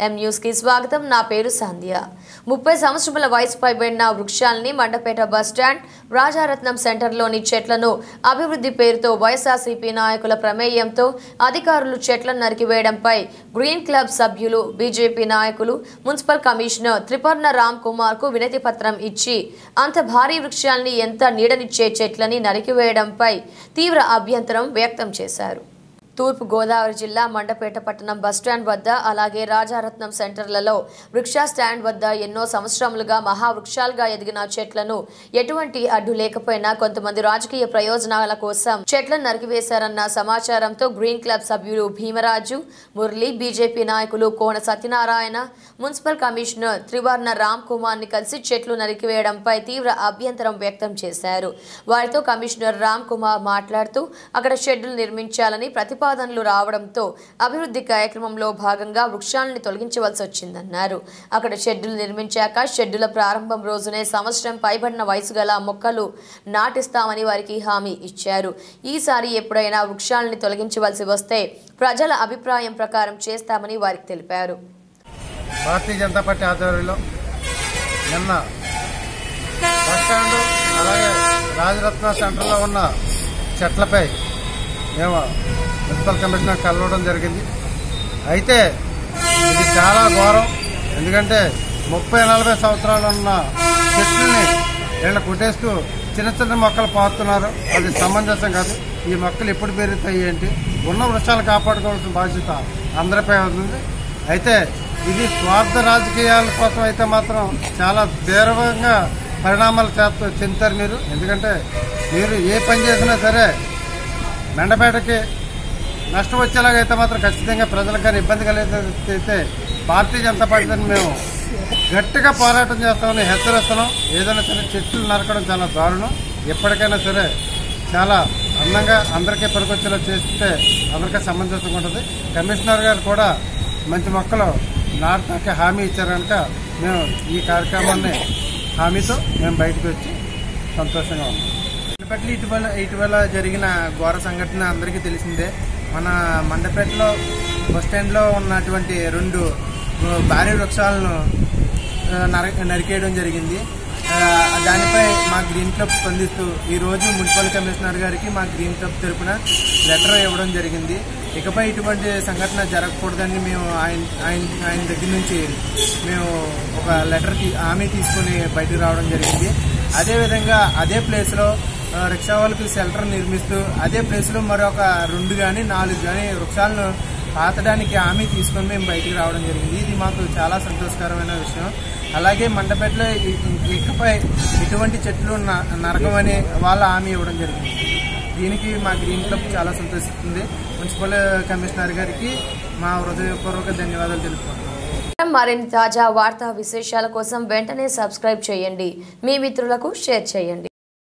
M news కి స్వాగతం నా పేరు సంధ్య ముప్పై సంవత్సరముల వయసు పైబడిన వృక్షాలని మండపేట బస్టాండ్ రాజారత్నం సెంటర్లోని చెట్లను అభివృద్ధి పేరుతో వైఎస్ఆర్సీపీ నాయకుల ప్రమేయంతో అధికారులు చెట్లను నరికివేయడంపై గ్రీన్ క్లబ్ సభ్యులు బీజేపీ నాయకులు మున్సిపల్ కమిషనర్ త్రిపర్ణ రామ్ కుమార్ కు వినతి పత్రం ఇచ్చి అంత భారీ వృక్షాల్ని ఎంత నీడనిచ్చే చెట్లని నరికివేయడంపై తీవ్ర అభ్యంతరం వ్యక్తం చేశారు తూర్పు గోదావరి జిల్లా మండపేట పట్టణం బస్టాండ్ వద్ద అలాగే రాజారత్నం సెంటర్లలో వృక్ష స్టాండ్ వద్ద ఎన్నో సంవత్సరములుగా మహావృక్షాలుగా ఎదిగిన చెట్లను ఎటువంటి అడ్డు లేకపోయినా కొంతమంది రాజకీయ ప్రయోజనాల కోసం చెట్లను నరికివేశారన్న సమాచారంతో గ్రీన్ క్లబ్ సభ్యులు భీమరాజు మురళి బీజేపీ నాయకులు కోన సత్యనారాయణ మున్సిపల్ కమిషనర్ త్రివర్ణ రామ్ కుమార్ ని కలిసి చెట్లు నరికివేయడంపై తీవ్ర అభ్యంతరం వ్యక్తం చేశారు వారితో కమిషనర్ రామ్ కుమార్ మాట్లాడుతూ అక్కడ షెడ్యూల్ నిర్మించాలని ప్రతిపాదనలు రావడంతో అభివృద్ధి కార్యక్రమంలో భాగంగా వృక్షాలను తొలగించవలసి వచ్చిందన్నారు అక్కడ షెడ్యూల్ నిర్మించాక షెడ్యూల ప్రారంభం రోజునే సంవత్సరం పైబడిన వయసు గల మొక్కలు నాటిస్తామని వారికి హామీ ఇచ్చారు ఈసారి ఎప్పుడైనా వృక్షాలని తొలగించవలసి వస్తే ప్రజల అభిప్రాయం ప్రకారం చేస్తామని వారికి తెలిపారు భారతీయ జనతా పార్టీ ఆధ్వర్యంలో నిన్న బస్టాండ్ అలాగే రాజరత్న సెంటర్లో ఉన్న చెట్లపై మేము మున్సిపల్ కమిషనర్ కలవడం జరిగింది అయితే ఇది చాలా ఘోరం ఎందుకంటే ముప్పై నలభై సంవత్సరాలు ఉన్న చెట్లని వీళ్ళ కొట్టేస్తూ చిన్న చిన్న మొక్కలు పాతున్నారు అది సమంజసం కాదు ఈ మొక్కలు ఎప్పుడు పెరుగుతాయి ఏంటి ఉన్న వృక్షాలు కాపాడుకోవాల్సిన బాధ్యత అందరిపై ఉంది అయితే ఇది స్వార్థ రాజకీయాల కోసం అయితే మాత్రం చాలా తీవ్రంగా పరిణామాలు చేస్తూ చెందుతారు మీరు ఎందుకంటే మీరు ఏ పని చేసినా సరే మెండపేటకి నష్టం వచ్చేలాగైతే మాత్రం ఖచ్చితంగా ప్రజలకు కానీ ఇబ్బంది కలిగితే భారతీయ జనతా పార్టీని మేము గట్టిగా పోరాటం చేస్తామని హెచ్చరిస్తున్నాం ఏదైనా సరే చెట్లు నరకడం చాలా దారుణం ఎప్పటికైనా సరే చాలా అందంగా అందరికీ పనికొచ్చేలా చేస్తే అందరికీ సమంజసంగా ఉంటుంది కమిషనర్ గారు కూడా మంచి మొక్కలు నాటడానికి హామీ ఇచ్చారు కనుక మేము ఈ కార్యక్రమాన్ని హామీతో మేము బయటకు వచ్చి సంతోషంగా ఉన్నాం పట్ల ఇటీవల ఇటీవల జరిగిన ఘోర సంఘటన అందరికీ తెలిసిందే మన మండపేటలో బస్ స్టాండ్లో ఉన్నటువంటి రెండు ఆ, భారీ వృక్షాలను ఆ, నర- నరికేయడం జరిగింది ఆ, దానిపై మా గ్రీన్ క్లబ్ స్పందిస్తూ ఈ రోజు మున్సిపల్ కమిషనర్ గారికి మా గ్రీన్ క్లబ్ తరపున లెటర్ ఇవ్వడం జరిగింది ఇకపై ఇటువంటి సంఘటన జరగకూడదని మేము ఆయన ఆయన ఆయన దగ్గర నుంచి మేము ఒక లెటర్ తీ- హామీ తీసుకుని బయటకు రావడం జరిగింది అదేవిధంగా అదే ప్లేస్లో ఆ, రిక్షా వాళ్ళకి షెల్టర్ నిర్మిస్తూ అదే ప్లేస్లో మరొక రెండు కానీ నాలుగు కానీ వృక్షాలను పాతడానికి హామీ తీసుకొని మేము బయటికి రావడం జరిగింది ఇది మాకు చాలా సంతోషకరమైన విషయం అలాగే మండపేటలో ఇ- ఇకపై ఇటువంటి చెట్లు న- నరకమని వాళ్ళ హామీ ఇవ్వడం జరిగింది దీనికి మా గ్రీన్ క్లబ్ చాలా సంతోషిస్తుంది మున్సిపల్ కమిషనర్ గారికి మా హృదయపూర్వక ధన్యవాదాలు తెలుపుతున్నాం మరిన్ని తాజా వార్తా విశేషాల కోసం వెంటనే సబ్స్క్రైబ్ చేయండి మీ మిత్రులకు షేర్ చేయండి